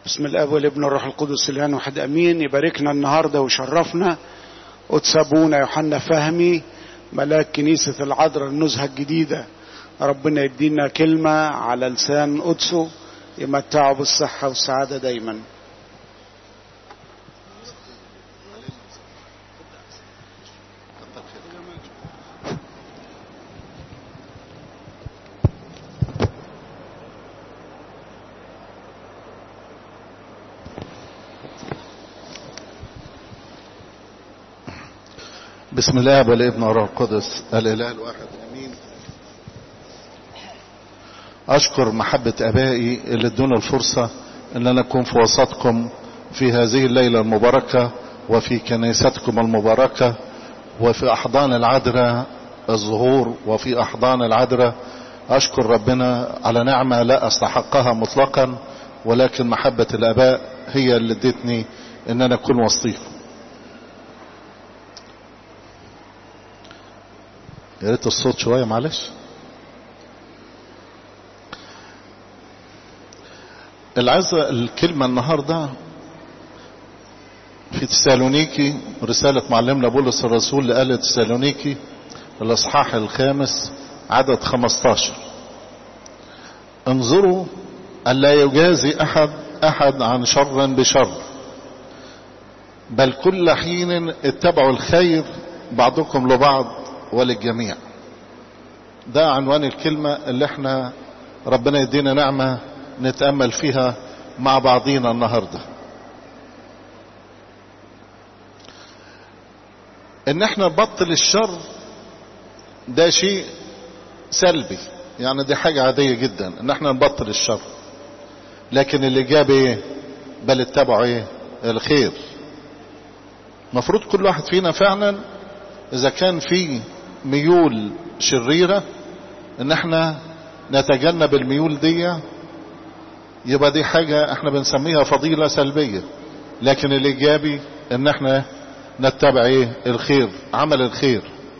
بسم الاب والابن والروح القدس الان واحد امين يباركنا النهارده ويشرفنا قدس ابونا يوحنا فهمي ملاك كنيسه العذراء النزهه الجديده ربنا يدينا كلمه على لسان قدسه يمتعه بالصحه والسعاده دايما بسم الله والابن والروح القدس الاله الواحد امين اشكر محبة ابائي اللي ادونا الفرصة ان انا اكون في وسطكم في هذه الليلة المباركة وفي كنيستكم المباركة وفي احضان العذراء الظهور وفي احضان العذراء اشكر ربنا على نعمة لا استحقها مطلقا ولكن محبة الاباء هي اللي ادتني ان انا اكون وسطيكم يا ريت الصوت شوية معلش العزة الكلمة النهاردة في تسالونيكي رسالة معلمنا بولس الرسول لآل تسالونيكي الإصحاح الخامس عدد 15 انظروا ألا يجازي أحد أحد عن شر بشر بل كل حين اتبعوا الخير بعضكم لبعض وللجميع ده عنوان الكلمة اللي احنا ربنا يدينا نعمة نتأمل فيها مع بعضينا النهاردة ان احنا نبطل الشر ده شيء سلبي يعني دي حاجة عادية جدا ان احنا نبطل الشر لكن اللي جاب ايه بل اتبعوا ايه الخير مفروض كل واحد فينا فعلا اذا كان فيه ميول شريرة ان احنا نتجنب الميول دي يبقى دي حاجة احنا بنسميها فضيلة سلبية لكن الايجابي ان احنا نتبع ايه الخير عمل الخير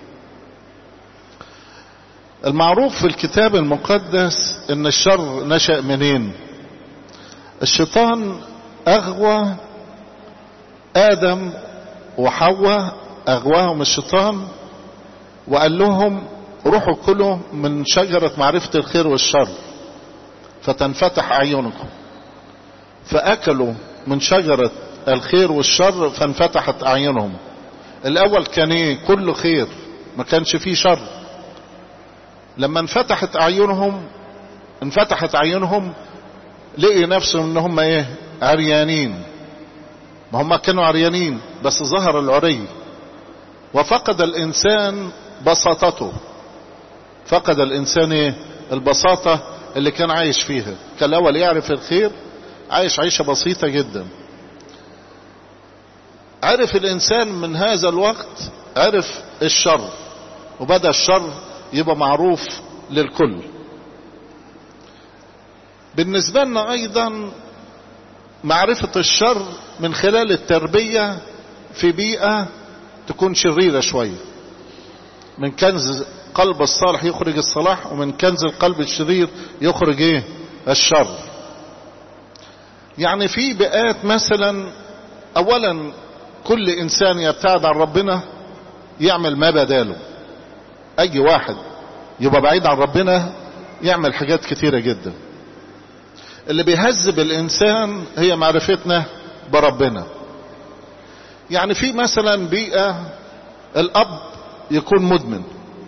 المعروف في الكتاب المقدس ان الشر نشأ منين الشيطان اغوى ادم وحواء اغواهم الشيطان وقال لهم روحوا كلوا من شجرة معرفة الخير والشر فتنفتح أعينكم فأكلوا من شجرة الخير والشر فانفتحت أعينهم الأول كان إيه كله خير ما كانش فيه شر لما انفتحت أعينهم انفتحت أعينهم لقي نفسهم إن هم إيه عريانين ما هم كانوا عريانين بس ظهر العري وفقد الإنسان بساطته فقد الانسان ايه البساطة اللي كان عايش فيها كان الاول يعرف الخير عايش عيشة بسيطة جدا عرف الانسان من هذا الوقت عرف الشر وبدأ الشر يبقى معروف للكل بالنسبة لنا ايضا معرفة الشر من خلال التربية في بيئة تكون شريرة شوية من كنز قلب الصالح يخرج الصلاح ومن كنز القلب الشرير يخرج ايه الشر يعني في بيئات مثلا اولا كل انسان يبتعد عن ربنا يعمل ما بداله اي واحد يبقى بعيد عن ربنا يعمل حاجات كتيرة جدا اللي بيهذب الانسان هي معرفتنا بربنا يعني في مثلا بيئة الاب يكون مدمن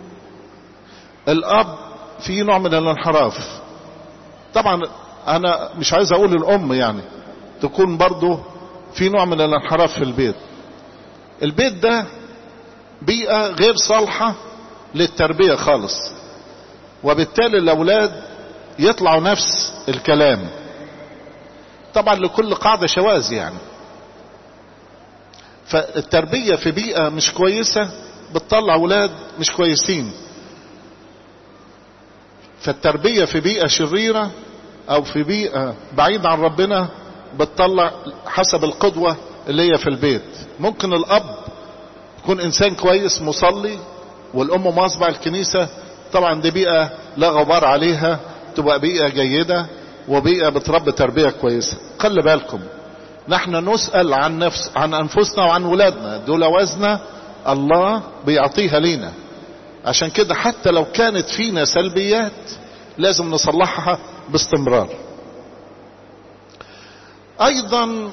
الاب في نوع من الانحراف طبعا انا مش عايز اقول الام يعني تكون برضو في نوع من الانحراف في البيت البيت ده بيئة غير صالحة للتربية خالص وبالتالي الاولاد يطلعوا نفس الكلام طبعا لكل قاعدة شواذ يعني فالتربية في بيئة مش كويسة بتطلع اولاد مش كويسين فالتربية في بيئة شريرة او في بيئة بعيد عن ربنا بتطلع حسب القدوة اللي هي في البيت ممكن الاب يكون انسان كويس مصلي والام مواظبة على الكنيسة طبعا دي بيئة لا غبار عليها تبقى بيئة جيدة وبيئة بتربي تربية كويسة خلي بالكم نحن نسأل عن نفس عن أنفسنا وعن ولادنا دول وزنة الله بيعطيها لينا عشان كده حتى لو كانت فينا سلبيات لازم نصلحها باستمرار ايضا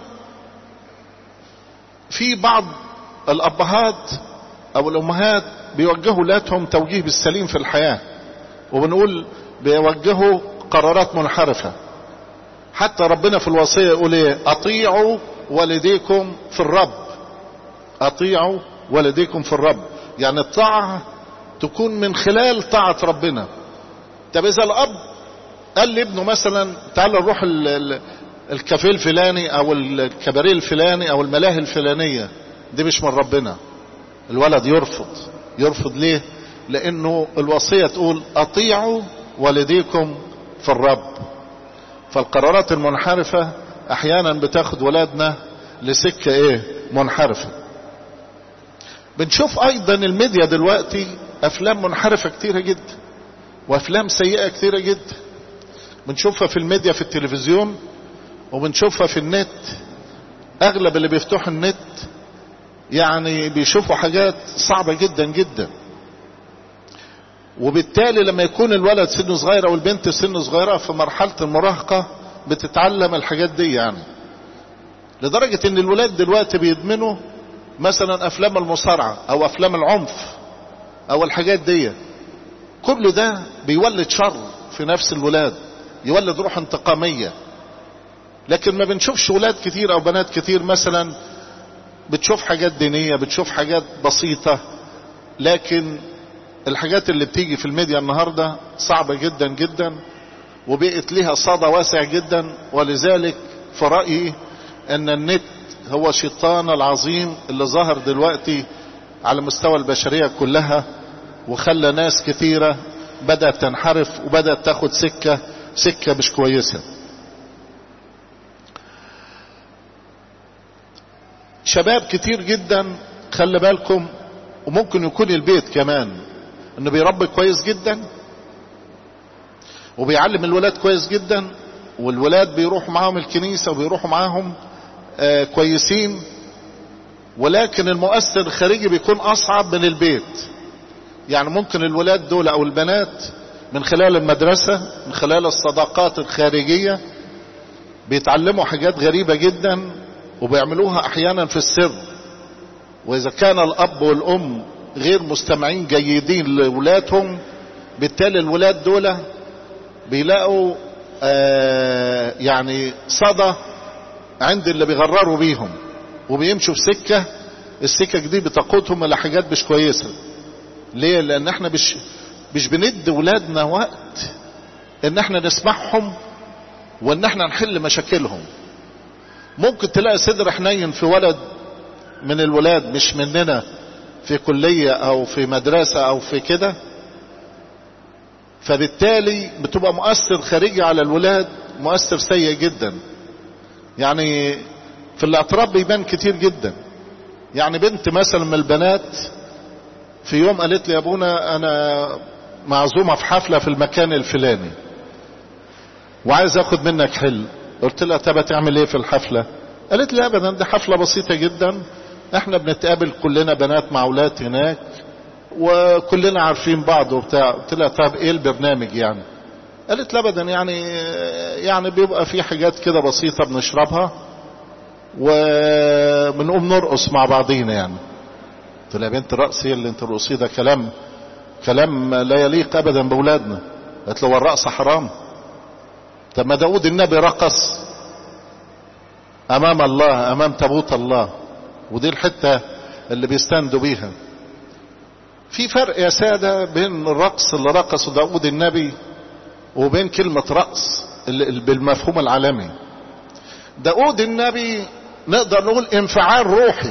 في بعض الابهات او الامهات بيوجهوا ولادهم توجيه بالسليم في الحياة وبنقول بيوجهوا قرارات منحرفة حتى ربنا في الوصية يقول ايه اطيعوا والديكم في الرب اطيعوا والديكم في الرب يعني الطاعة تكون من خلال طاعة ربنا طب اذا الاب قال لابنه مثلا تعال نروح ال- ال- الكافيه الفلاني او الكباريه الفلاني او الملاهي الفلانية دي مش من ربنا الولد يرفض يرفض ليه لانه الوصية تقول اطيعوا والديكم في الرب فالقرارات المنحرفة احيانا بتاخد ولادنا لسكة ايه منحرفة بنشوف ايضا الميديا دلوقتي افلام منحرفة كتيرة جدا وافلام سيئة كتيرة جدا بنشوفها في الميديا في التلفزيون وبنشوفها في النت اغلب اللي بيفتحوا النت يعني بيشوفوا حاجات صعبة جدا جدا وبالتالي لما يكون الولد سنه صغير او البنت سنه صغيرة في مرحلة المراهقة بتتعلم الحاجات دي يعني لدرجة ان الولاد دلوقتي بيدمنوا مثلا افلام المصارعة او افلام العنف او الحاجات دي كل ده بيولد شر في نفس الولاد يولد روح انتقامية لكن ما بنشوفش ولاد كتير او بنات كتير مثلا بتشوف حاجات دينية بتشوف حاجات بسيطة لكن الحاجات اللي بتيجي في الميديا النهاردة صعبة جدا جدا وبقت لها صدى واسع جدا ولذلك في رأيي ان النت هو الشيطان العظيم اللي ظهر دلوقتي على مستوى البشرية كلها وخلى ناس كثيرة بدأت تنحرف وبدأت تاخد سكة سكة مش كويسة شباب كتير جدا خلي بالكم وممكن يكون البيت كمان انه بيربي كويس جدا وبيعلم الولاد كويس جدا والولاد بيروحوا معاهم الكنيسة وبيروحوا معاهم آه كويسين ولكن المؤثر الخارجي بيكون اصعب من البيت يعني ممكن الولاد دول او البنات من خلال المدرسة من خلال الصداقات الخارجية بيتعلموا حاجات غريبة جدا وبيعملوها احيانا في السر واذا كان الاب والام غير مستمعين جيدين لولادهم بالتالي الولاد دول بيلاقوا آه يعني صدى عند اللي بيغرروا بيهم وبيمشوا في سكة السكة دي بتقودهم الى حاجات مش كويسة ليه لان احنا مش مش بندي ولادنا وقت ان احنا نسمعهم وان احنا نحل مشاكلهم ممكن تلاقي صدر حنين في ولد من الولاد مش مننا في كلية او في مدرسة او في كده فبالتالي بتبقى مؤثر خارجي على الولاد مؤثر سيء جدا يعني في الاعتراف بيبان كتير جدا يعني بنت مثلا من البنات في يوم قالت لي يا ابونا انا معزومة في حفلة في المكان الفلاني وعايز اخد منك حل قلت لها طب تعمل ايه في الحفلة قالت لي ابدا دي حفلة بسيطة جدا احنا بنتقابل كلنا بنات مع اولاد هناك وكلنا عارفين بعض وبتاع قلت لها طب ايه البرنامج يعني قالت لا ابدا يعني يعني بيبقى في حاجات كده بسيطة بنشربها وبنقوم نرقص مع بعضينا يعني قلت لها يا بنت الرقص هي اللي انت ترقصيه ده كلام كلام لا يليق ابدا باولادنا قالت له الرقص حرام طب ما داود النبي رقص امام الله امام تابوت الله ودي الحتة اللي بيستندوا بيها في فرق يا سادة بين الرقص اللي رقصه داود النبي وبين كلمة رقص بالمفهوم العالمي داود النبي نقدر نقول انفعال روحي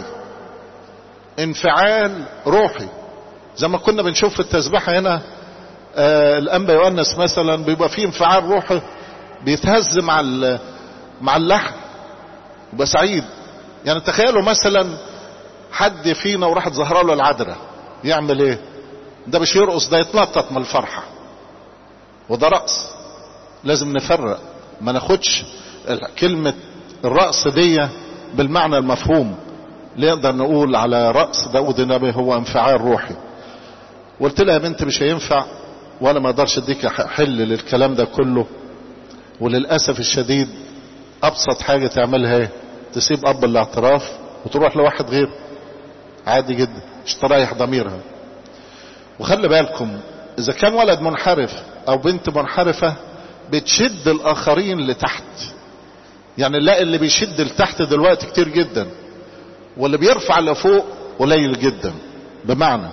انفعال روحي زي ما كنا بنشوف في التسبيحة هنا آه الأنبا يؤنس مثلا بيبقى فيه انفعال روحي بيتهز مع مع اللحن يبقى سعيد يعني تخيلوا مثلا حد فينا وراحت ظهر له العذراء يعمل ايه ده مش يرقص ده يتنطط من الفرحة وده رقص لازم نفرق ما ناخدش كلمة الرأس دي بالمعنى المفهوم نقدر نقول على رأس داود النبي هو انفعال روحي قلت لها يا بنت مش هينفع وانا ما اقدرش اديك حل للكلام ده كله وللاسف الشديد ابسط حاجه تعملها ايه تسيب اب الاعتراف وتروح لواحد غيره عادي جدا مش تريح ضميرها وخلي بالكم اذا كان ولد منحرف او بنت منحرفه بتشد الاخرين لتحت يعني نلاقي اللي بيشد لتحت دلوقتي كتير جدا واللي بيرفع لفوق قليل جدا بمعنى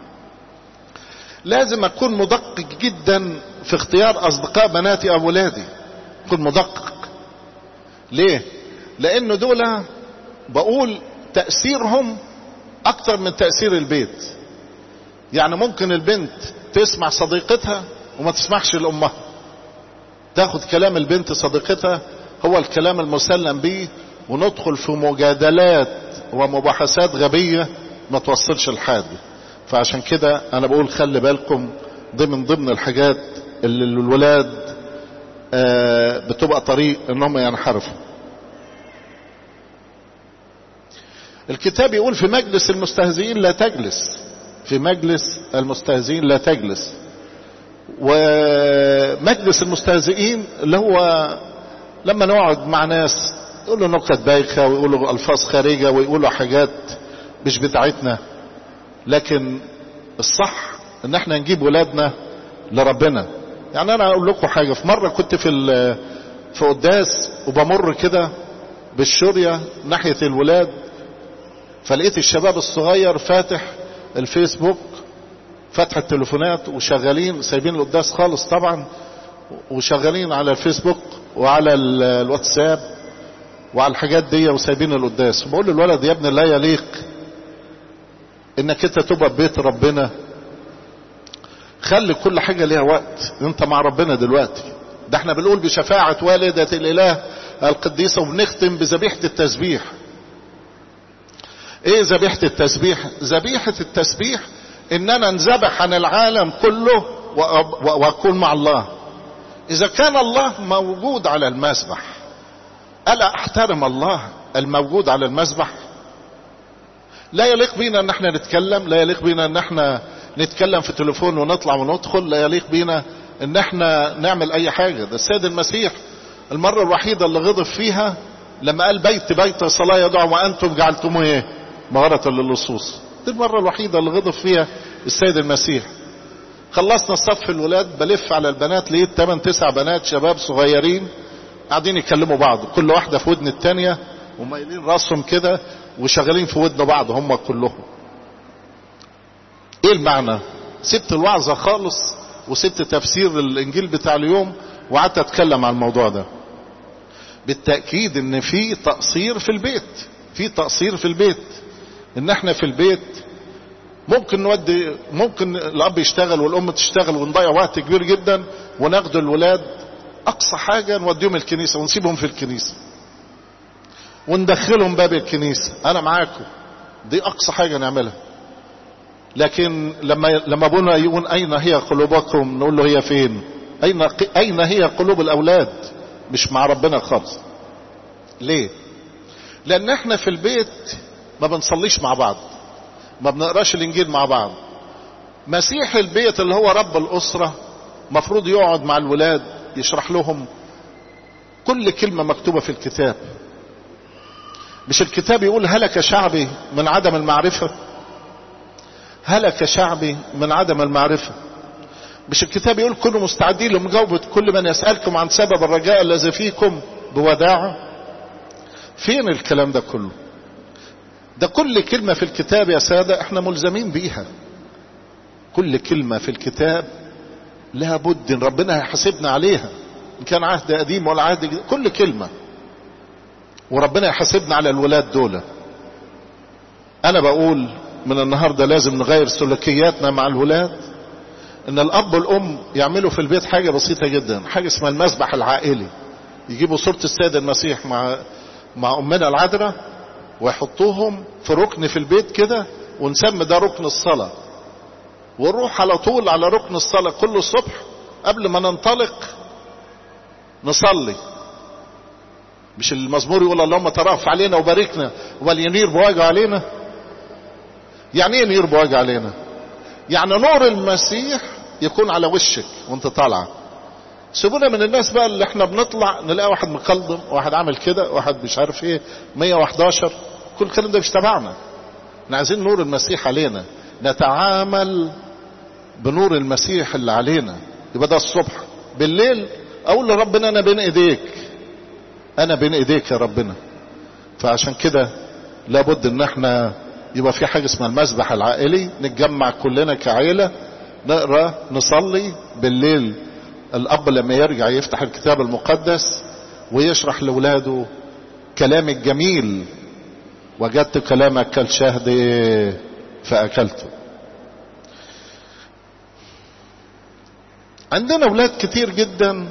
لازم اكون مدقق جدا في اختيار اصدقاء بناتي او ولادي اكون مدقق ليه لانه دول بقول تأثيرهم اكتر من تأثير البيت يعني ممكن البنت تسمع صديقتها وما تسمعش لامها تاخد كلام البنت صديقتها هو الكلام المسلم به وندخل في مجادلات ومباحثات غبية ما توصلش لحاجة فعشان كده انا بقول خلي بالكم ضمن ضمن الحاجات اللي الولاد آه بتبقى طريق انهم ينحرفوا الكتاب يقول في مجلس المستهزئين لا تجلس في مجلس المستهزئين لا تجلس ومجلس المستهزئين اللي هو لما نقعد مع ناس يقولوا نكت بايخة ويقولوا ألفاظ خارجة ويقولوا حاجات مش بتاعتنا لكن الصح ان احنا نجيب ولادنا لربنا يعني انا اقول لكم حاجة في مرة كنت في في قداس وبمر كده بالشورية ناحية الولاد فلقيت الشباب الصغير فاتح الفيسبوك فاتح التليفونات وشغالين سايبين القداس خالص طبعا وشغالين على الفيسبوك وعلى الواتساب وعلى الحاجات دي وسايبين القداس بقول للولد يا ابني لا يليق انك انت تبقى ببيت ربنا خلي كل حاجة ليها وقت انت مع ربنا دلوقتي ده احنا بنقول بشفاعة والدة الاله القديسة وبنختم بذبيحة التسبيح ايه ذبيحة التسبيح ذبيحة التسبيح ان انا انذبح عن العالم كله واكون مع الله اذا كان الله موجود على المسبح الا احترم الله الموجود على المسبح لا يليق بينا ان احنا نتكلم لا يليق بينا ان احنا نتكلم في تليفون ونطلع وندخل لا يليق بينا ان احنا نعمل اي حاجة ده السيد المسيح المرة الوحيدة اللي غضب فيها لما قال بيت بيت صلاة يدعو وانتم جعلتموه ايه مغارة للصوص دي المرة الوحيدة اللي غضب فيها السيد المسيح خلصنا الصف الولاد بلف على البنات لقيت 8 9 بنات شباب صغيرين قاعدين يكلموا بعض كل واحدة في ودن التانية ومايلين راسهم كده وشغالين في ودن بعض هم كلهم ايه المعنى سبت الوعظة خالص وسبت تفسير الانجيل بتاع اليوم وقعدت اتكلم عن الموضوع ده بالتأكيد ان في تقصير في البيت في تقصير في البيت ان احنا في البيت ممكن نودي ممكن الاب يشتغل والام تشتغل ونضيع وقت كبير جدا وناخد الولاد اقصى حاجة نوديهم الكنيسة ونسيبهم في الكنيسة وندخلهم باب الكنيسة انا معاكم دي اقصى حاجة نعملها لكن لما لما ابونا يقول اين هي قلوبكم نقول له هي فين اين اين هي قلوب الاولاد مش مع ربنا خالص ليه لان احنا في البيت ما بنصليش مع بعض ما بنقراش الانجيل مع بعض مسيح البيت اللي هو رب الاسره مفروض يقعد مع الولاد يشرح لهم كل كلمه مكتوبه في الكتاب مش الكتاب يقول هلك شعبي من عدم المعرفه هلك شعبي من عدم المعرفه مش الكتاب يقول كونوا مستعدين لمجاوبه كل من يسالكم عن سبب الرجاء الذي فيكم بوداعه فين الكلام ده كله ده كل كلمة في الكتاب يا سادة احنا ملزمين بيها كل كلمة في الكتاب لها بد ربنا هيحاسبنا عليها ان كان عهد قديم ولا عهد جديد كل كلمة وربنا يحاسبنا على الولاد دول انا بقول من النهاردة لازم نغير سلوكياتنا مع الولاد ان الاب والام يعملوا في البيت حاجة بسيطة جدا حاجة اسمها المسبح العائلي يجيبوا صورة السيد المسيح مع مع امنا العذراء ويحطوهم في ركن في البيت كده ونسمي ده ركن الصلاة ونروح على طول على ركن الصلاة كل الصبح قبل ما ننطلق نصلي مش المزمور يقول اللهم ترأف علينا وباركنا ولينير بواجه علينا يعني ايه ينير بواجه علينا يعني نور المسيح يكون على وشك وانت طالعه سيبونا من الناس بقى اللي احنا بنطلع نلاقي واحد مقلدم واحد عامل كده واحد مش عارف ايه 111 كل الكلام ده مش تبعنا احنا عايزين نور المسيح علينا نتعامل بنور المسيح اللي علينا يبقى ده الصبح بالليل اقول لربنا انا بين ايديك انا بين ايديك يا ربنا فعشان كده لابد ان احنا يبقى في حاجه اسمها المسبح العائلي نتجمع كلنا كعيله نقرا نصلي بالليل الاب لما يرجع يفتح الكتاب المقدس ويشرح لاولاده كلام الجميل وجدت كلامك كالشهد فاكلته عندنا اولاد كتير جدا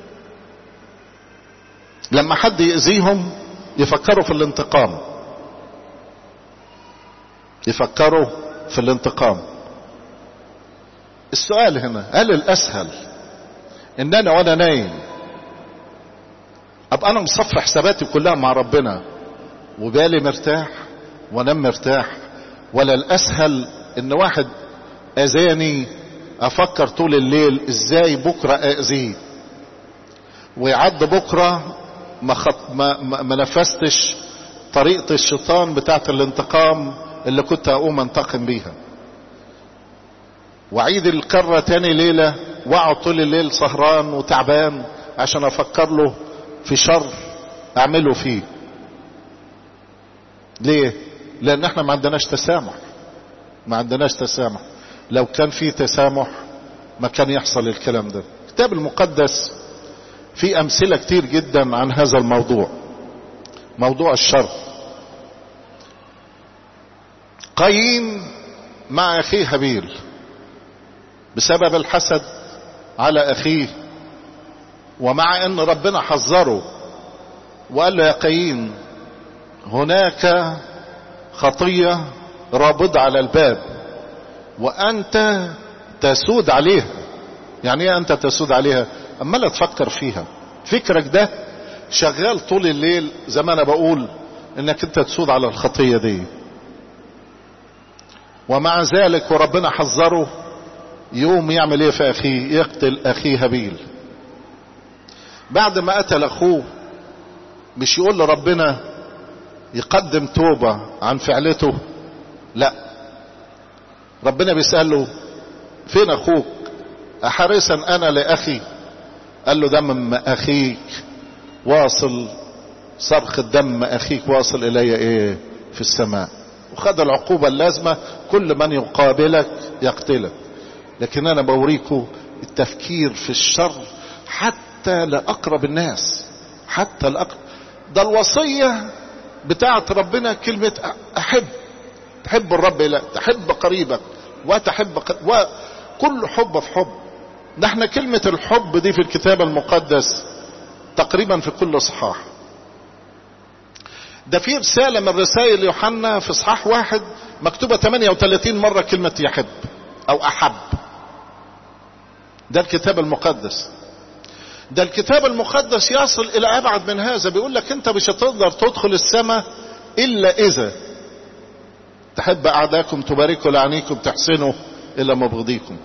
لما حد يأذيهم يفكروا في الانتقام يفكروا في الانتقام السؤال هنا هل الاسهل ان انا وانا نايم ابقى انا مصفي حساباتي كلها مع ربنا وبالي مرتاح وانام مرتاح ولا الاسهل ان واحد اذاني افكر طول الليل ازاي بكره اذيه ويعد بكره ما, خط ما, ما, ما نفذتش طريقه الشيطان بتاعت الانتقام اللي كنت اقوم انتقم بيها وعيد الكرة تاني ليلة واقعد طول الليل سهران وتعبان عشان افكر له في شر اعمله فيه ليه لان احنا ما عندناش تسامح ما عندناش تسامح لو كان في تسامح ما كان يحصل الكلام ده الكتاب المقدس في امثلة كتير جدا عن هذا الموضوع موضوع الشر قايين مع اخيه هابيل بسبب الحسد على اخيه ومع ان ربنا حذره وقال له يا قايين هناك خطيه رابضه على الباب وانت تسود عليها يعني ايه انت تسود عليها اما لا تفكر فيها فكرك ده شغال طول الليل زي ما انا بقول انك انت تسود على الخطيه دي ومع ذلك وربنا حذره يوم يعمل ايه في اخيه يقتل اخيه هابيل بعد ما قتل اخوه مش يقول لربنا يقدم توبة عن فعلته لا ربنا بيسأله فين اخوك احرسا انا لاخي قال له دم اخيك واصل صرخ الدم اخيك واصل الي ايه في السماء وخد العقوبة اللازمة كل من يقابلك يقتلك لكن انا بوريكم التفكير في الشر حتى لاقرب الناس حتى لاقرب ده الوصية بتاعت ربنا كلمة احب تحب الرب لا تحب قريبك وتحب قريب وكل حب في حب ده احنا كلمة الحب دي في الكتاب المقدس تقريبا في كل صحاح ده في رسالة من رسائل يوحنا في صحاح واحد مكتوبة 38 مرة كلمة يحب او احب ده الكتاب المقدس ده الكتاب المقدس يصل الى ابعد من هذا بيقول لك انت مش هتقدر تدخل السماء الا اذا تحب اعداكم تباركوا لعنيكم تحسنوا الى مبغضيكم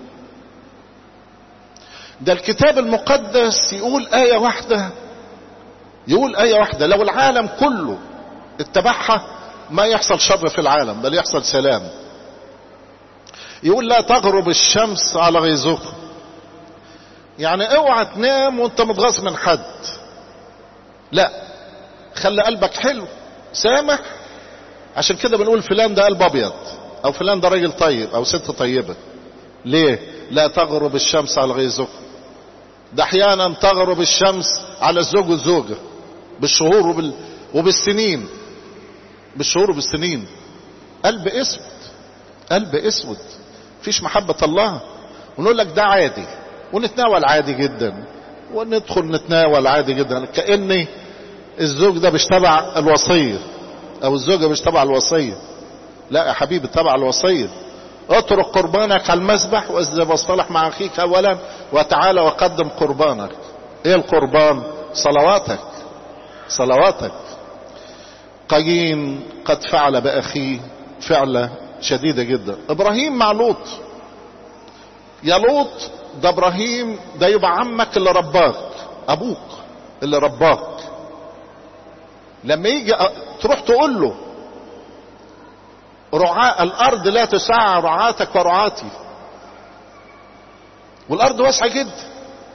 ده الكتاب المقدس يقول آية واحدة يقول آية واحدة لو العالم كله اتبعها ما يحصل شر في العالم بل يحصل سلام يقول لا تغرب الشمس على غيظكم يعني اوعى تنام وانت متغاظ من حد لا خلي قلبك حلو سامح عشان كده بنقول فلان ده قلب ابيض او فلان ده راجل طيب او ست طيبه ليه لا تغرب الشمس على غيظكم ده احيانا تغرب الشمس على الزوج والزوجه بالشهور وبال... وبالسنين بالشهور وبالسنين قلب اسود قلب اسود فيش محبة الله ونقول لك ده عادي ونتناول عادي جدا وندخل نتناول عادي جدا كأن الزوج ده مش تبع الوصية او الزوجة مش تبع الوصية لا يا حبيبي تبع الوصية اترك قربانك على المذبح واذا واصطلح مع اخيك اولا وتعالى وقدم قربانك ايه القربان صلواتك صلواتك قايين قد فعل بأخيه فعلة شديدة جدا ابراهيم مع لوط يا لوط ده ابراهيم ده يبقى عمك اللي رباك ابوك اللي رباك لما يجي تروح تقول له رعاء الارض لا تسع رعاتك ورعاتي والارض واسعه جدا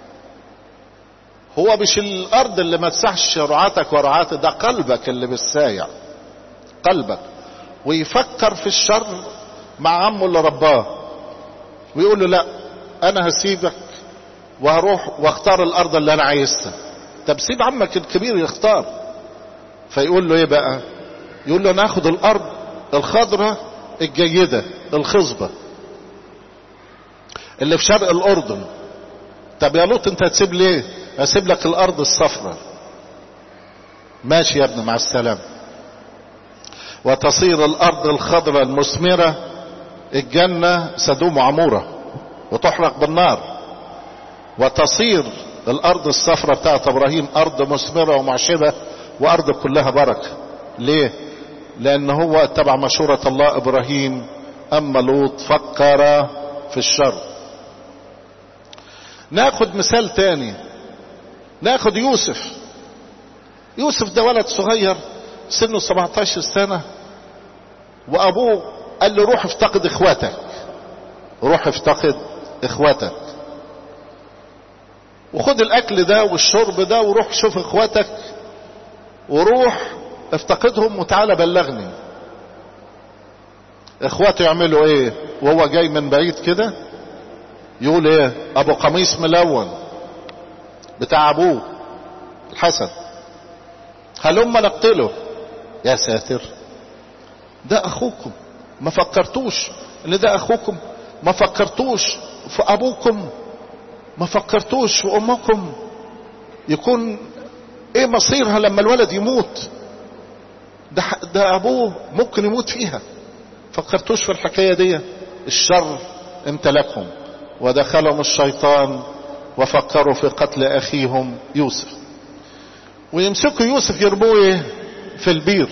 هو مش الارض اللي ما تسعش رعاتك ورعاتي ده قلبك اللي بالسايع قلبك ويفكر في الشر مع عمه اللي رباه ويقول له لا انا هسيبك وهروح واختار الارض اللي انا عايزها طب سيب عمك الكبير يختار فيقول له ايه بقى يقول له ناخد الارض الخضراء الجيدة الخصبة اللي في شرق الاردن طب يا لوط انت هتسيب ليه هسيب لك الارض الصفراء ماشي يا ابني مع السلامة وتصير الارض الخضراء المثمرة الجنة سدوم وعمورة وتحرق بالنار وتصير الارض الصفراء بتاعت ابراهيم ارض مثمرة ومعشبة وارض كلها بركة ليه لان هو اتبع مشورة الله ابراهيم اما لوط فكر في الشر ناخد مثال تاني ناخد يوسف يوسف ده ولد صغير سنه 17 سنة وابوه قال له روح افتقد اخواتك روح افتقد اخواتك وخد الاكل ده والشرب ده وروح شوف اخواتك وروح افتقدهم وتعالى بلغني اخواته يعملوا ايه وهو جاي من بعيد كده يقول ايه ابو قميص ملون بتاع ابوه الحسن هلما نقتله يا ساتر ده اخوكم ما فكرتوش ان ده اخوكم ما فكرتوش في ابوكم ما فكرتوش في امكم يكون ايه مصيرها لما الولد يموت ده, ده ابوه ممكن يموت فيها فكرتوش في الحكاية دي الشر امتلكهم ودخلهم الشيطان وفكروا في قتل اخيهم يوسف ويمسكوا يوسف يرموه في البير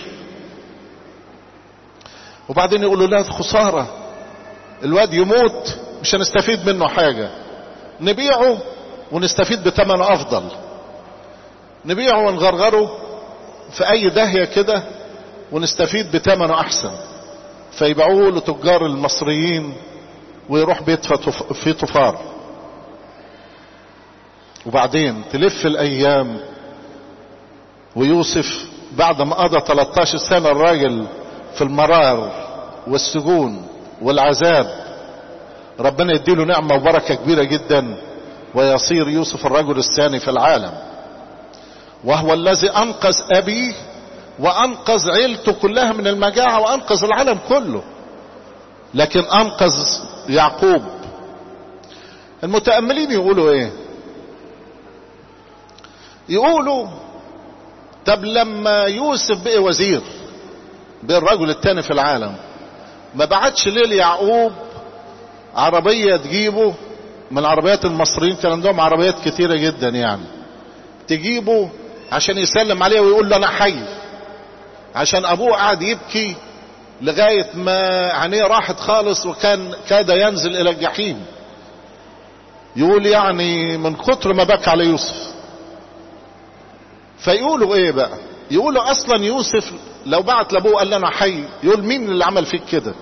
وبعدين يقولوا لا خسارة الواد يموت مش هنستفيد منه حاجة نبيعه ونستفيد بثمنه افضل نبيعه ونغرغره في اي داهية كده ونستفيد بثمنه احسن فيبيعوه لتجار المصريين ويروح بيدفع في طفار وبعدين تلف الايام ويوسف بعد ما قضى 13 سنة الراجل في المرار والسجون والعذاب ربنا يديله نعمة وبركة كبيرة جدا ويصير يوسف الرجل الثاني في العالم وهو الذي انقذ ابيه وانقذ عيلته كلها من المجاعة وانقذ العالم كله لكن انقذ يعقوب المتأملين يقولوا ايه يقولوا طب لما يوسف بقي وزير بقي الرجل الثاني في العالم ما بعتش ليه ليعقوب عربية تجيبه من عربيات المصريين كان عندهم عربيات كتيرة جدا يعني تجيبه عشان يسلم عليه ويقول له انا حي عشان ابوه قاعد يبكي لغاية ما عينيه راحت خالص وكان كاد ينزل الى الجحيم يقول يعني من كتر ما بكى على يوسف فيقولوا ايه بقى يقولوا اصلا يوسف لو بعت لابوه قال انا حي يقول مين اللي عمل فيك كده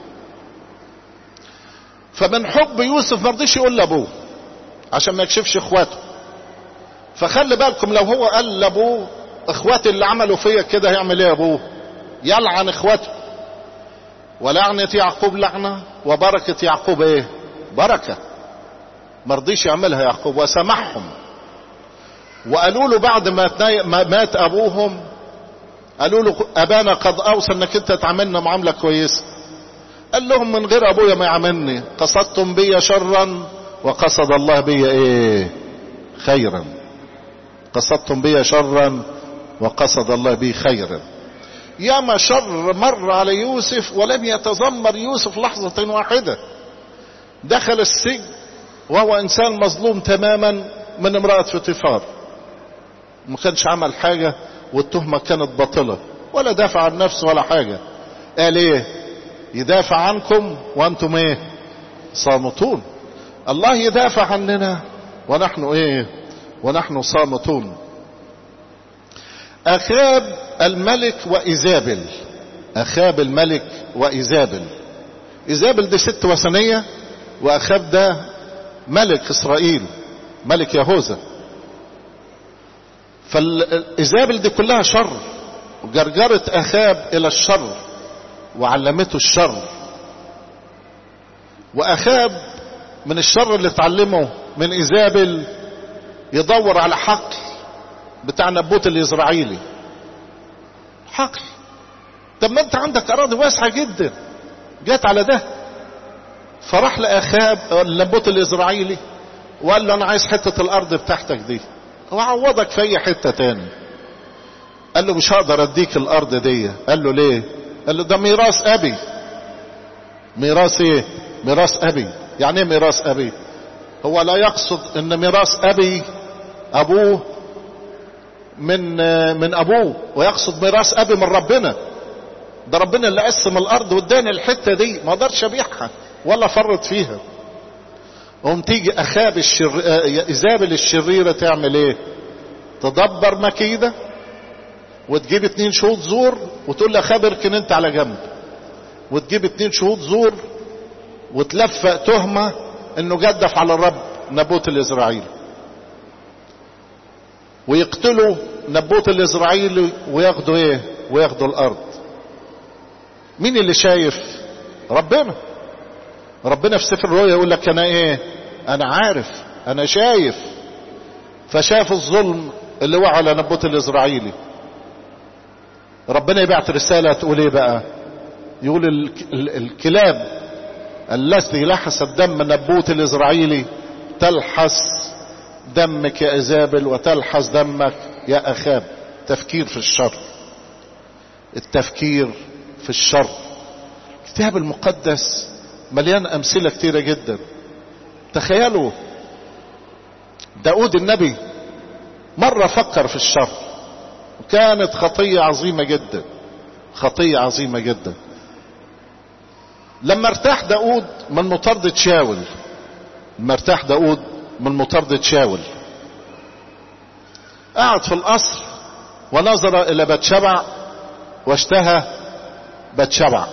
فمن حب يوسف ما رضيش يقول لابوه عشان ما يكشفش اخواته فخلي بالكم لو هو قال لابوه اخواتي اللي عملوا فيا كده هيعمل ايه ابوه يلعن اخواته ولعنة يعقوب لعنة وبركة يعقوب ايه بركة مرضيش يعملها يعقوب وسمحهم وقالوا له بعد ما مات ابوهم قالوا له ابانا قد اوصى انك انت تعاملنا معاملة كويسة قال لهم من غير ابويا ما يعاملني قصدتم بي شرا وقصد الله بي ايه خيرا قصدتم بي شرا وقصد الله بي خيرا ياما شر مر على يوسف ولم يتذمر يوسف لحظة واحدة دخل السجن وهو انسان مظلوم تماما من امرأة فطيفار ما كانش عمل حاجة والتهمة كانت باطلة ولا دافع عن نفسه ولا حاجة قال ايه يدافع عنكم وانتم ايه صامتون الله يدافع عننا ونحن ايه ونحن صامتون اخاب الملك وايزابل اخاب الملك وايزابل ايزابل دي ست وثنية واخاب ده ملك اسرائيل ملك يهوذا فالايزابل دي كلها شر وجرجرت اخاب الى الشر وعلمته الشر واخاب من الشر اللي اتعلمه من ايزابل يدور على حقل بتاع نبوت الاسرائيلي حقل طب ما انت عندك اراضي واسعه جدا جت على ده فراح لاخاب النبوت الاسرائيلي وقال له انا عايز حته الارض بتاعتك دي وعوضك في اي حته تاني قال له مش هقدر اديك الارض دي قال له ليه قال له ده ميراث ابي ميراث ايه ميراث ابي يعني ايه ميراث ابي هو لا يقصد ان ميراث ابي ابوه من من ابوه ويقصد ميراث ابي من ربنا ده ربنا اللي قسم الارض واداني الحته دي ما اقدرش ابيعها ولا فرط فيها قوم تيجي اخاب الشر... ايزابل الشريره تعمل ايه تدبر مكيده وتجيب اتنين شهود زور وتقول لاخاب اركن انت على جنب وتجيب اتنين شهود زور وتلفق تهمه انه جدف على الرب نبوت الاسرائيلي ويقتلوا نبوت الاسرائيلي وياخدوا ايه وياخدوا الارض مين اللي شايف ربنا ربنا في سفر الرؤيا يقول لك انا ايه انا عارف انا شايف فشاف الظلم اللي وقع على نبوت الاسرائيلي ربنا يبعت رسالة تقول ايه بقى يقول ال ال الكلاب التي لحست دم نبوت الاسرائيلي تلحس دمك يا ايزابل وتلحس دمك يا اخاب تفكير في الشر التفكير في الشر الكتاب المقدس مليان امثله كتيره جدا تخيلوا داود النبي مره فكر في الشر وكانت خطيه عظيمه جدا خطيه عظيمه جدا لما ارتاح داود من مطاردة شاول لما ارتاح داود من مطاردة شاول قعد في القصر ونظر الى بتشبع واشتهى بتشبع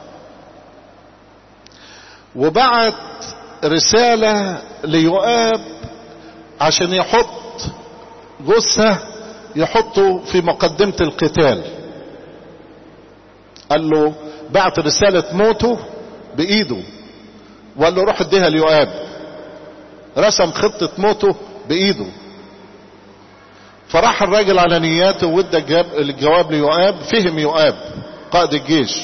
وبعت رسالة ليؤاب عشان يحط جثة يحطه في مقدمة القتال قال له بعت رسالة موته بإيده وقال له روح اديها ليؤاب رسم خطة موته بإيده فراح الراجل على نياته وادى الجواب ليؤاب فهم يؤاب قائد الجيش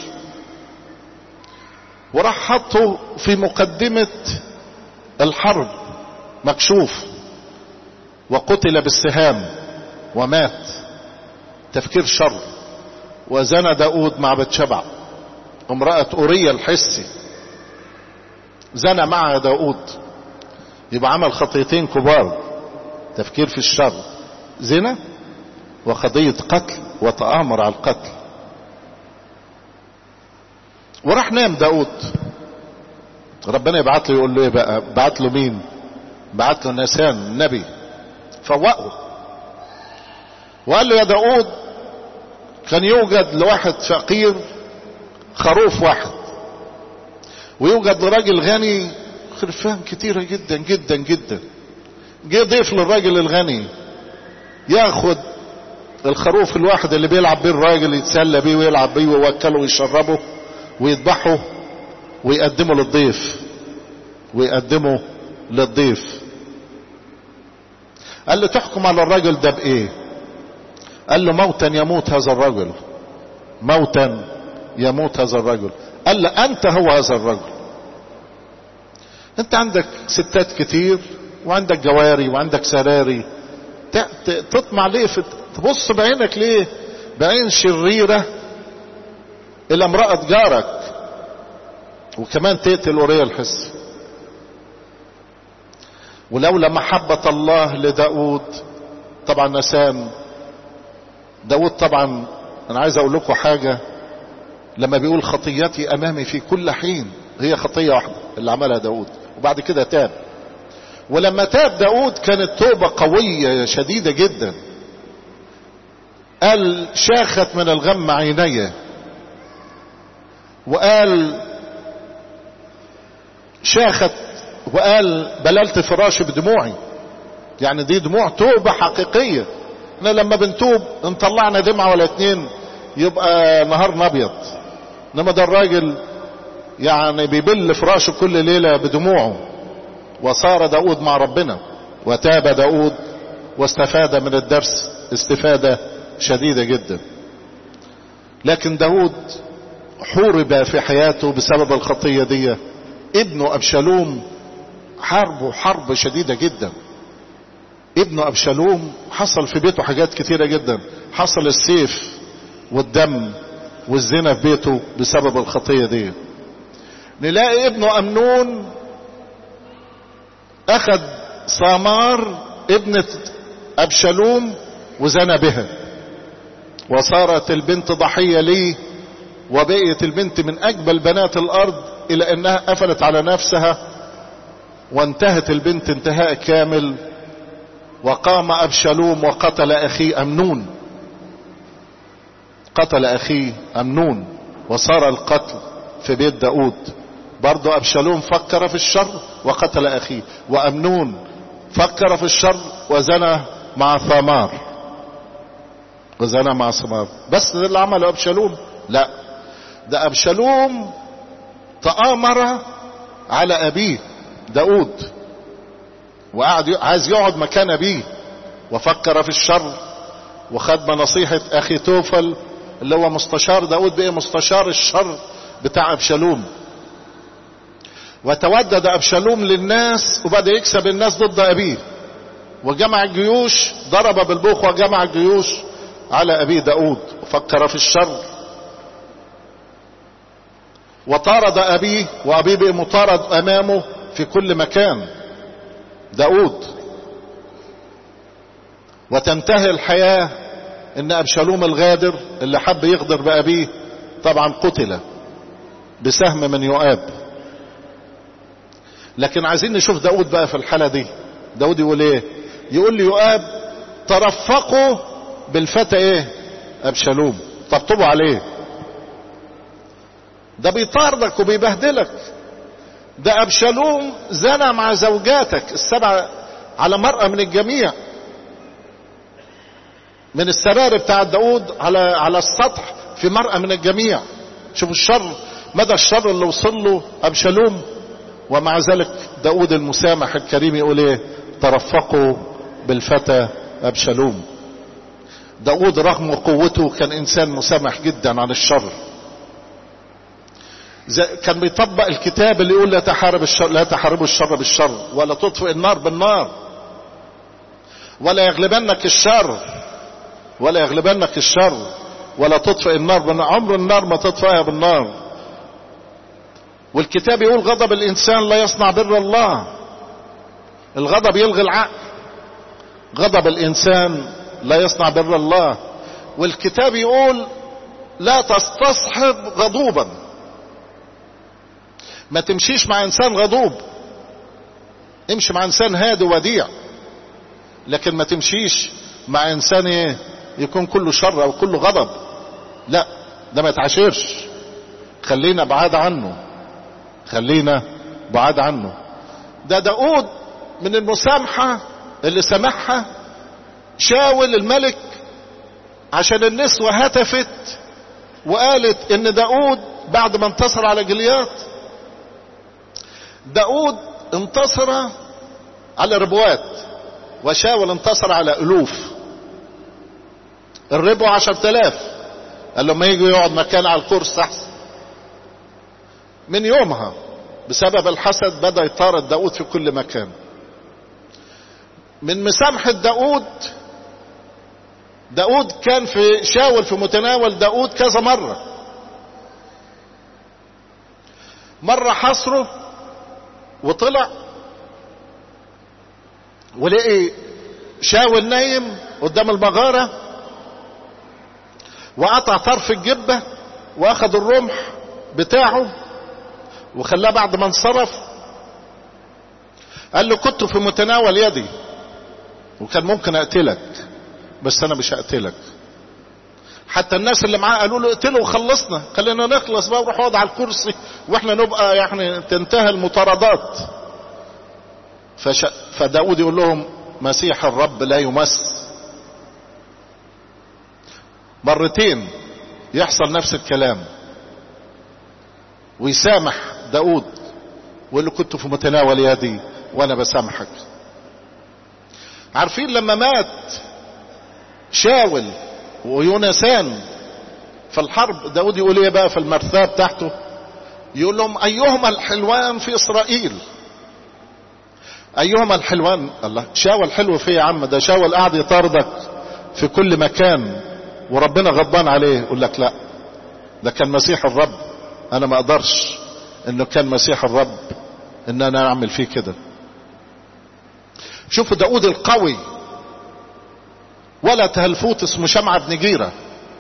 وراح حطه في مقدمة الحرب مكشوف وقتل بالسهام ومات تفكير شر وزنى داود مع بتشبع امرأة أورية الحسي زنى مع داود يبقى عمل خطيتين كبار تفكير في الشر زنا وقضية قتل وتآمر على القتل وراح نام داود ربنا يبعت له يقول له ايه بقى بعت له مين بعت له ناسان النبي فوقه وقال له يا داود كان يوجد لواحد فقير خروف واحد ويوجد لراجل غني خرفان كتيرة جدا جدا جدا جه ضيف للراجل الغني ياخد الخروف الواحد اللي بيلعب بيه الراجل يتسلى بيه ويلعب بيه ويوكله ويشربه ويذبحه ويقدمه للضيف ويقدمه للضيف قال له تحكم على الرجل ده بايه قال له موتا يموت هذا الرجل موتا يموت هذا الرجل قال له انت هو هذا الرجل انت عندك ستات كتير وعندك جواري وعندك سراري تطمع ليه في تبص بعينك ليه بعين شريرة الى امرأة جارك وكمان تقتل أوريا الحس ولولا محبة الله لداود طبعا نسان داود طبعا انا عايز اقول لكم حاجة لما بيقول خطيتي امامي في كل حين هي خطية واحدة اللي عملها داود وبعد كده تاب ولما تاب داود كانت توبة قوية شديدة جدا قال شاخت من الغم عيني وقال شاخت وقال بللت فراشي بدموعي يعني دي دموع توبة حقيقية احنا لما بنتوب ان طلعنا دمعة ولا اتنين يبقى نهارنا ابيض انما ده الراجل يعني بيبل فراشه كل ليلة بدموعه وصار داود مع ربنا وتاب داود واستفاد من الدرس استفادة شديدة جدا لكن داود حورب في حياته بسبب الخطية دي ابنه أبشالوم حربه حرب شديدة جدا ابنه أبشالوم حصل في بيته حاجات كتيرة جدا حصل السيف والدم والزنا في بيته بسبب الخطية دي نلاقي ابنه أمنون أخذ سامار ابنة أبشالوم وزنى بها وصارت البنت ضحية ليه وبقيت البنت من أجمل بنات الأرض إلى أنها قفلت على نفسها وانتهت البنت انتهاء كامل وقام أبشالوم وقتل أخيه أمنون قتل أخيه أمنون وصار القتل في بيت داود برضو أبشالوم فكر في الشر وقتل أخيه وأمنون فكر في الشر وزنى مع ثمار وزنى مع ثمار بس ده اللي عمله أبشالوم لا ده أبشالوم تآمر على أبيه داود وقعد عايز يقعد مكان أبيه وفكر في الشر وخد نصيحة أخي توفل اللي هو مستشار داود بقى مستشار الشر بتاع أبشالوم وتودد أبشالوم للناس وبدأ يكسب الناس ضد أبيه وجمع الجيوش ضرب بالبوخ وجمع الجيوش على أبي داود وفكر في الشر وطارد أبيه وأبيه بقى مطارد أمامه في كل مكان داود وتنتهي الحياة ان ابشالوم الغادر اللي حب يغدر بأبيه طبعا قتل بسهم من يؤاب لكن عايزين نشوف داود بقى في الحالة دي داود يقول ايه يقول لي يؤاب ترفقوا بالفتى ايه ابشالوم طبطبوا عليه ده بيطاردك وبيبهدلك ده ابشالوم زنى مع زوجاتك السبع على مرأة من الجميع من السرار بتاع داود على على السطح في مرأة من الجميع شوفوا الشر مدى الشر اللي وصل له ابشالوم ومع ذلك داود المسامح الكريم يقول ايه ترفقوا بالفتى ابشالوم داود رغم قوته كان انسان مسامح جدا عن الشر كان بيطبق الكتاب اللي يقول لا تحارب الشر لا تحاربوا الشر بالشر ولا تطفئ النار بالنار ولا يغلبنك الشر ولا يغلبنك الشر ولا تطفئ النار بالنار عمر النار ما تطفئها بالنار والكتاب يقول غضب الانسان لا يصنع بر الله الغضب يلغي العقل غضب الانسان لا يصنع بر الله والكتاب يقول لا تستصحب غضوبا ما تمشيش مع انسان غضوب امشي مع انسان هادي وديع لكن ما تمشيش مع انسان ايه يكون كله شر او كله غضب لا ده ما يتعاشرش خلينا بعاد عنه خلينا بعاد عنه ده داود من المسامحة اللي سامحها شاول الملك عشان النسوة هتفت وقالت ان داود بعد ما انتصر على جليات داود انتصر على ربوات وشاول انتصر على الوف الربو عشر تلاف قال لما يجي يقعد مكان على الكرسي احسن من يومها بسبب الحسد بدأ يطارد داود في كل مكان من مسامحة داود داود كان في شاول في متناول داود كذا مرة مرة حصره وطلع ولقي شاول نايم قدام المغارة وقطع طرف الجبة واخد الرمح بتاعه وخلاه بعد ما انصرف قال له كنت في متناول يدي وكان ممكن اقتلك بس انا مش هقتلك حتى الناس اللي معاه قالوا له اقتله وخلصنا خلينا نخلص بقى وروح اقعد على الكرسي واحنا نبقى يعني تنتهي المطاردات فش... فداود يقول لهم مسيح الرب لا يمس مرتين يحصل نفس الكلام ويسامح داود ويقول له كنت في متناول يدي وانا بسامحك عارفين لما مات شاول ويونسان في الحرب داود يقول ايه بقى في المرثاه بتاعته يقول لهم ايهما الحلوان في اسرائيل ايهما الحلوان الله شاول حلو فيه يا عم ده شاول قاعد يطاردك في كل مكان وربنا غضبان عليه يقول لك لا ده كان مسيح الرب انا ما اقدرش انه كان مسيح الرب ان انا اعمل فيه كده شوفوا داود القوي ولا تهلفوت اسمه شمعة بن جيرة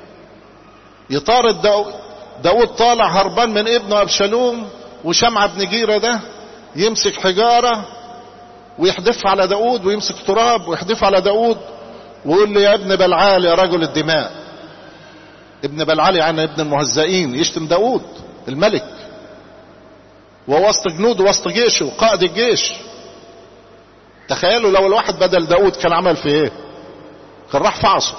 يطارد داود, داود طالع هربان من ابنه أبشالوم وشمعة بن جيرة ده يمسك حجارة ويحدف على داود ويمسك تراب ويحدف على داود ويقول له يا ابن بلعال يا رجل الدماء ابن بلعال يعني ابن المهزئين يشتم داود الملك ووسط جنوده وسط جيشه وقائد الجيش تخيلوا لو الواحد بدل داود كان عمل في ايه كان راح فعصه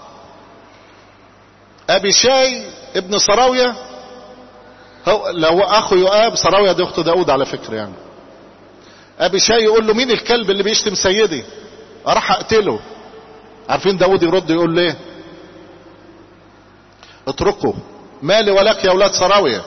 ابي شاي ابن سراوية هو لو اخو يؤاب سراوية دي اخت داود على فكرة يعني ابي شاي يقول له مين الكلب اللي بيشتم سيدي راح اقتله عارفين داود يرد يقول له ايه اتركه مالي ولك يا اولاد سراوية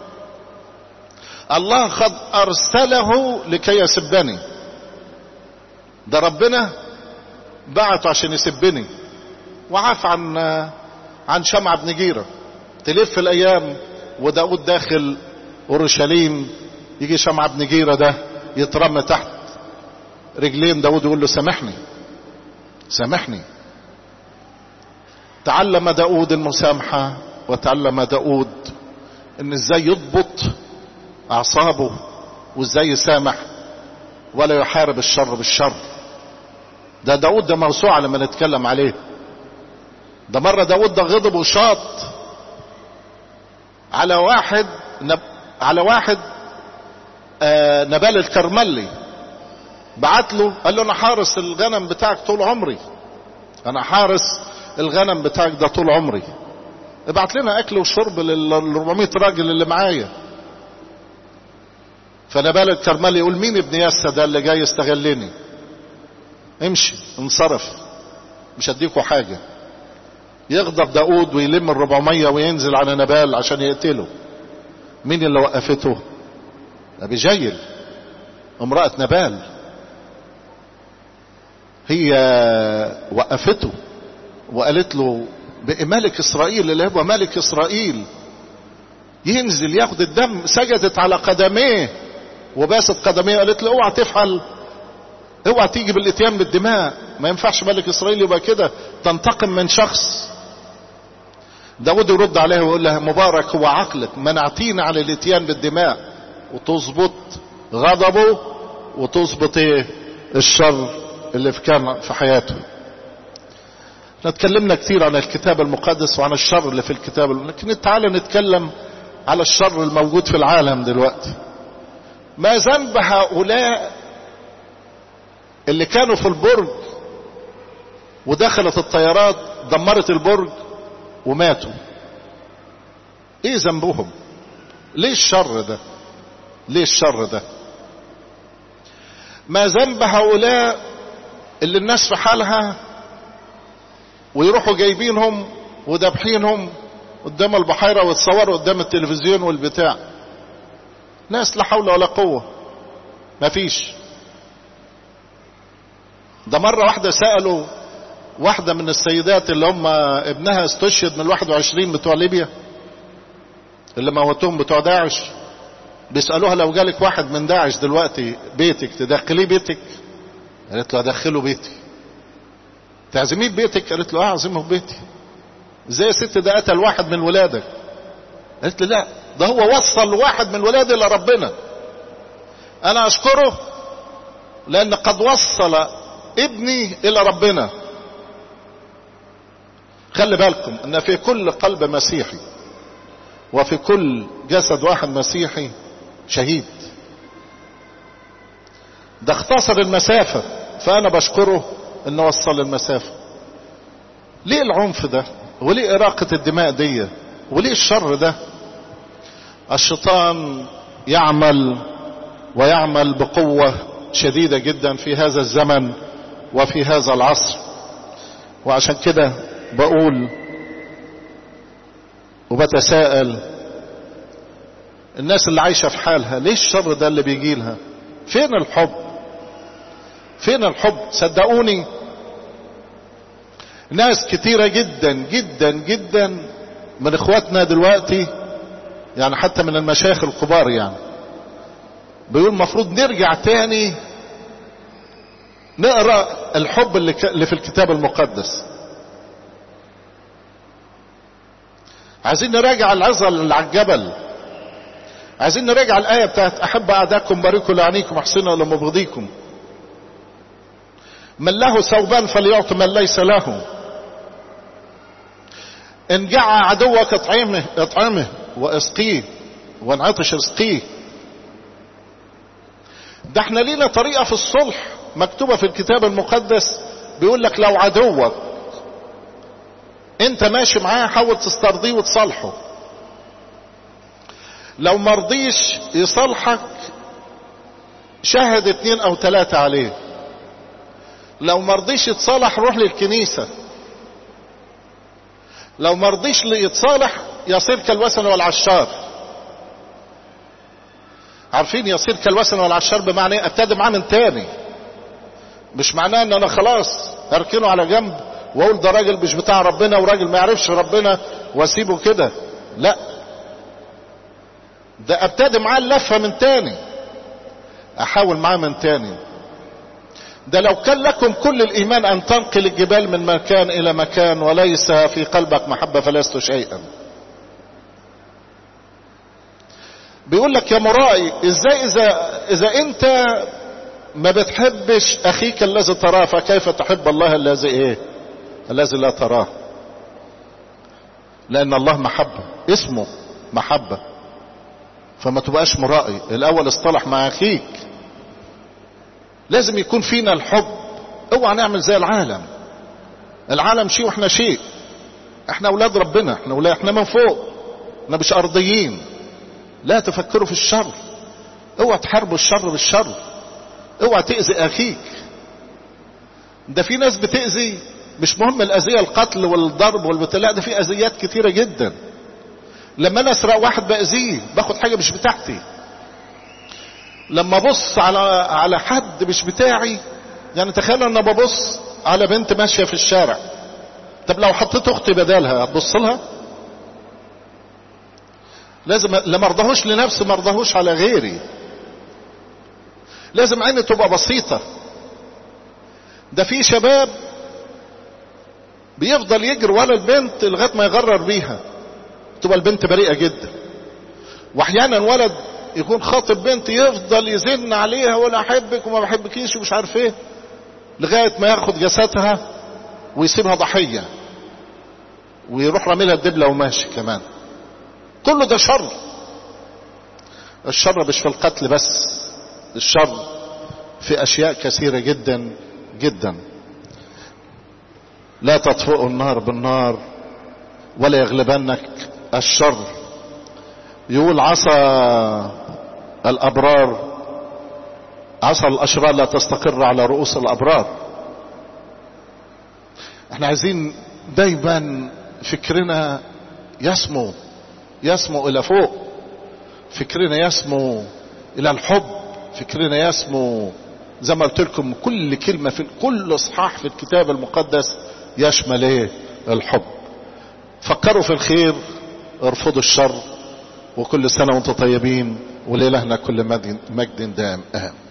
الله قد ارسله لكي يسبني ده ربنا بعته عشان يسبني وعاف عن عن شمع بن جيرة تلف الايام وداود داخل اورشليم يجي شمع بن جيرة ده يترمى تحت رجلين داود يقول له سامحني سامحني تعلم داود المسامحة وتعلم داود ان ازاي يضبط اعصابه وازاي يسامح ولا يحارب الشر بالشر ده داود ده موسوعة لما نتكلم عليه ده مرة داود ده غضب وشاط على واحد نب... على واحد آه نبال الكرملي بعت له قال له انا حارس الغنم بتاعك طول عمري انا حارس الغنم بتاعك ده طول عمري ابعت لنا اكل وشرب لل 400 راجل اللي معايا فنبال الكرملي يقول مين ابن ياسا ده اللي جاي يستغلني امشي انصرف مش هديكوا حاجة يغضب داود ويلم الربعمية وينزل على نبال عشان يقتله مين اللي وقفته ابي جيل امرأة نبال هي وقفته وقالت له بقى ملك اسرائيل اللي هو ملك اسرائيل ينزل ياخد الدم سجدت على قدميه وباست قدميه قالت له اوعى تفعل اوعى تيجي بالاتيان بالدماء ما ينفعش ملك اسرائيل يبقى كده تنتقم من شخص داود يرد عليها ويقول لها مبارك هو عقلك منعتينا عن الاتيان بالدماء وتظبط غضبه وتظبط ايه الشر اللي في كان في حياته احنا اتكلمنا كتير عن الكتاب المقدس وعن الشر اللي في الكتاب لكن تعالى نتكلم على الشر الموجود في العالم دلوقتي ما ذنب هؤلاء اللي كانوا في البرج ودخلت الطيارات دمرت البرج وماتوا ايه ذنبهم ليه الشر ده ليه الشر ده ما ذنب هؤلاء اللي الناس في حالها ويروحوا جايبينهم ودابحينهم قدام البحيرة ويتصوروا قدام التلفزيون والبتاع ناس لا حول ولا قوة مفيش ده مرة واحدة سألوا واحدة من السيدات اللي هم ابنها استشهد من الواحد وعشرين بتوع ليبيا اللي موتوهم بتوع داعش بيسألوها لو جالك واحد من داعش دلوقتي بيتك تدخليه بيتك قالت له ادخله بيتي تعزميه ببيتك قالت له اه اعزمه في بيتي ازاي يا ست ده قتل واحد من ولادك قالت لي لا ده هو وصل واحد من ولادي الى ربنا انا اشكره لان قد وصل ابني الى ربنا خلي بالكم ان في كل قلب مسيحي وفي كل جسد واحد مسيحي شهيد ده اختصر المسافة فانا بشكره انه وصل المسافة ليه العنف ده وليه اراقة الدماء دي وليه الشر ده الشيطان يعمل ويعمل بقوة شديدة جدا في هذا الزمن وفي هذا العصر وعشان كده بقول وبتساءل الناس اللي عايشة في حالها ليه الشر ده اللي بيجي لها فين الحب فين الحب صدقوني ناس كتيرة جدا جدا جدا من اخواتنا دلوقتي يعني حتى من المشايخ الكبار يعني بيقول المفروض نرجع تاني نقرا الحب اللي, ك... اللي في الكتاب المقدس عايزين نراجع العظة اللي على الجبل عايزين نراجع الآية بتاعت أحب أعداءكم باركوا لعنيكم احسنوا لمبغضيكم من له ثوبان فليعط من ليس له ان جاع عدوك اطعمه اطعمه واسقيه وانعطش اسقيه ده احنا لينا طريقة في الصلح مكتوبة في الكتاب المقدس بيقول لك لو عدوك انت ماشي معاه حاول تسترضيه وتصالحه لو مرضيش يصالحك شهد اتنين او تلاتة عليه لو مرضيش يتصالح روح للكنيسة لو مرضيش يتصالح يصير كالوثن والعشار عارفين يصير كالوثن والعشار بمعنى ايه ابتدي معاه من تاني مش معناه ان انا خلاص اركنه على جنب واقول ده راجل مش بتاع ربنا وراجل ما يعرفش ربنا واسيبه كده لا ده ابتدي معاه اللفه من تاني احاول معاه من تاني ده لو كان لكم كل الايمان ان تنقل الجبال من مكان الى مكان وليس في قلبك محبه فلست شيئا بيقول لك يا مرائي ازاي اذا اذا انت ما بتحبش اخيك الذي تراه فكيف تحب الله الذي ايه الذي لا تراه لان الله محبه اسمه محبه فما تبقاش مرائي الاول اصطلح مع اخيك لازم يكون فينا الحب اوعى نعمل زي العالم العالم شيء واحنا شيء احنا اولاد ربنا احنا اولاد احنا من فوق احنا مش ارضيين لا تفكروا في الشر اوعى تحاربوا الشر بالشر اوعى تأذي اخيك ده في ناس بتأذي مش مهم الاذية القتل والضرب والبتاع لا ده في اذيات كتيرة جدا لما انا اسرق واحد باذيه باخد حاجة مش بتاعتي لما ابص على على حد مش بتاعي يعني تخيل انا ببص على بنت ماشيه في الشارع طب لو حطيت اختي بدالها هتبص لها لازم لا مرضهوش لنفسي مرضهوش على غيري لازم عيني تبقى بسيطة ده في شباب بيفضل يجري ورا البنت لغاية ما يغرر بيها تبقى البنت بريئة جدا واحيانا ولد يكون خاطب بنت يفضل يزن عليها ولا احبك وما بحبكيش ومش عارف ايه لغايه ما ياخد جسدها ويسيبها ضحيه ويروح راميلها الدبله وماشي كمان كله ده شر الشر مش في القتل بس الشر في اشياء كثيره جدا جدا لا تطفئوا النار بالنار ولا يغلبنك الشر يقول عصا الابرار عصا الاشرار لا تستقر على رؤوس الابرار احنا عايزين دايما فكرنا يسمو يسمو الى فوق فكرنا يسمو الى الحب فكرنا يسمو زي ما قلت لكم كل كلمه في كل اصحاح في الكتاب المقدس يشمل ايه الحب فكروا في الخير ارفضوا الشر وكل سنة وانتم طيبين ولإلهنا كل مجد دائم أهم